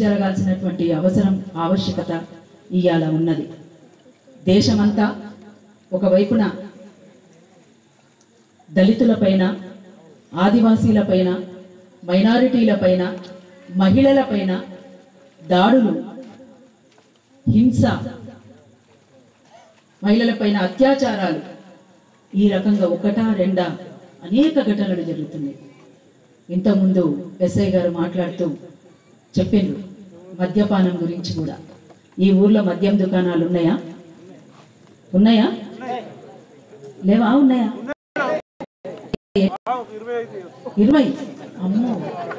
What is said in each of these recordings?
జరగాల్సినటువంటి అవసరం ఆవశ్యకత ఇవాళ ఉన్నది దేశమంతా ఒకవైపున దళితులపైన ఆదివాసీలపైన మైనారిటీలపైన మహిళలపైన దాడులు హింస మహిళలపైన అత్యాచారాలు ఈ రకంగా ఒకటా రెండా అనేక ఘటనలు జరుగుతున్నాయి ఇంతకుముందు ఎస్ఐ గారు మాట్లాడుతూ చెప్పిండ్రు మద్యపానం గురించి కూడా ఈ ఊర్లో మద్యం దుకాణాలు ఉన్నాయా ఉన్నాయా లేవా ఉన్నాయా ఇరవై అమ్మో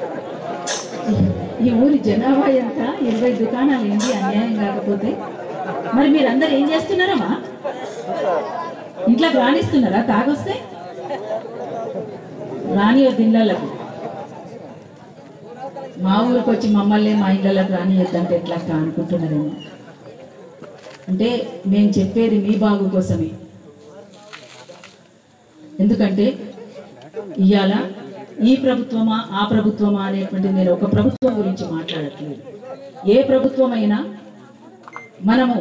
ఈ ఊరి జనాభా ఎంత ఇరవై దుకాణాలు ఏంటి అన్యాయం కాకపోతే మరి మీరందరూ ఏం చేస్తున్నారమ్మా ఇంట్లో రాణిస్తున్నారా తాగొస్తే రానియొద్దు ఇళ్ళకు మా ఊరికి వచ్చి మమ్మల్ని మా ఇళ్ళకి రానియొద్దంటే ఎట్లా అక్క అనుకుంటున్నారేమో అంటే మేము చెప్పేది మీ బాగు కోసమే ఎందుకంటే ఇవాళ ఈ ప్రభుత్వమా ఆ ప్రభుత్వమా అనేటువంటి నేను ఒక ప్రభుత్వం గురించి మాట్లాడట్లేదు ఏ ప్రభుత్వమైనా మనము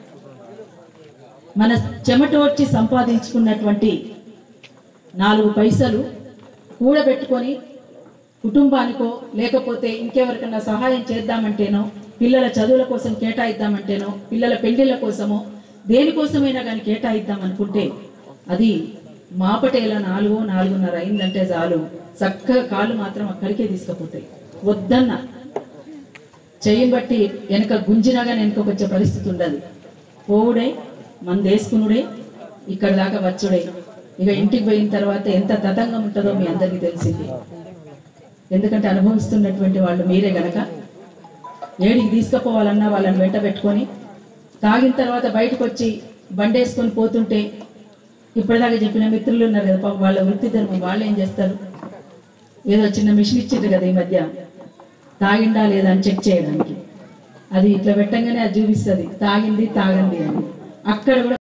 మన చెమటోడ్చి సంపాదించుకున్నటువంటి నాలుగు పైసలు కూడబెట్టుకొని కుటుంబానికో లేకపోతే ఇంకెవరికైనా సహాయం చేద్దామంటేనో పిల్లల చదువుల కోసం కేటాయిద్దామంటేనో పిల్లల పెళ్లిళ్ళ కోసమో దేనికోసమైనా కానీ కేటాయిద్దాం అనుకుంటే అది మాపటేల నాలుగో నాలుగున్నర అయిందంటే చాలు చక్కగా కాళ్ళు మాత్రం అక్కడికే తీసుకుపోతాయి వద్దన్న చెయ్యి బట్టి వెనక గుంజినగా వెనక వచ్చే పరిస్థితి ఉండదు పోవుడే మందేసుకునుడే ఇక్కడ దాకా వచ్చుడే ఇక ఇంటికి పోయిన తర్వాత ఎంత తతంగం ఉంటుందో మీ అందరికీ తెలిసింది ఎందుకంటే అనుభవిస్తున్నటువంటి వాళ్ళు మీరే గనక ఏడికి తీసుకుపోవాలన్నా వాళ్ళని వెంట పెట్టుకొని తాగిన తర్వాత బయటకు వచ్చి బండేసుకొని పోతుంటే ఇప్పటిదాకా చెప్పిన మిత్రులు ఉన్నారు కదా పాపం వాళ్ళ వృత్తి ధర్మం వాళ్ళు ఏం చేస్తారు ఏదో చిన్న మిషన్ ఇచ్చిండ్రు కదా ఈ మధ్య తాగిందా లేదా అని చెక్ చేయడానికి అది ఇట్లా పెట్టంగానే అది చూపిస్తుంది తాగింది తాగంది అని అక్కడ కూడా